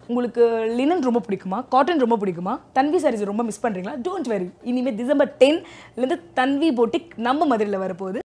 உங்களுக்கு லினன் ரொம்ப பிடிக்குமா காட்டன் ரொம்ப பிடிக்குமா தன்வி சாரீஸ் ரொம்ப மிஸ் பண்ணுறீங்களா டோன்ட் வெரி இனிமேல் டிசம்பர் டென்லேருந்து தன்வி போட்டிக் நம்ம மதுரையில் வரப்போகுது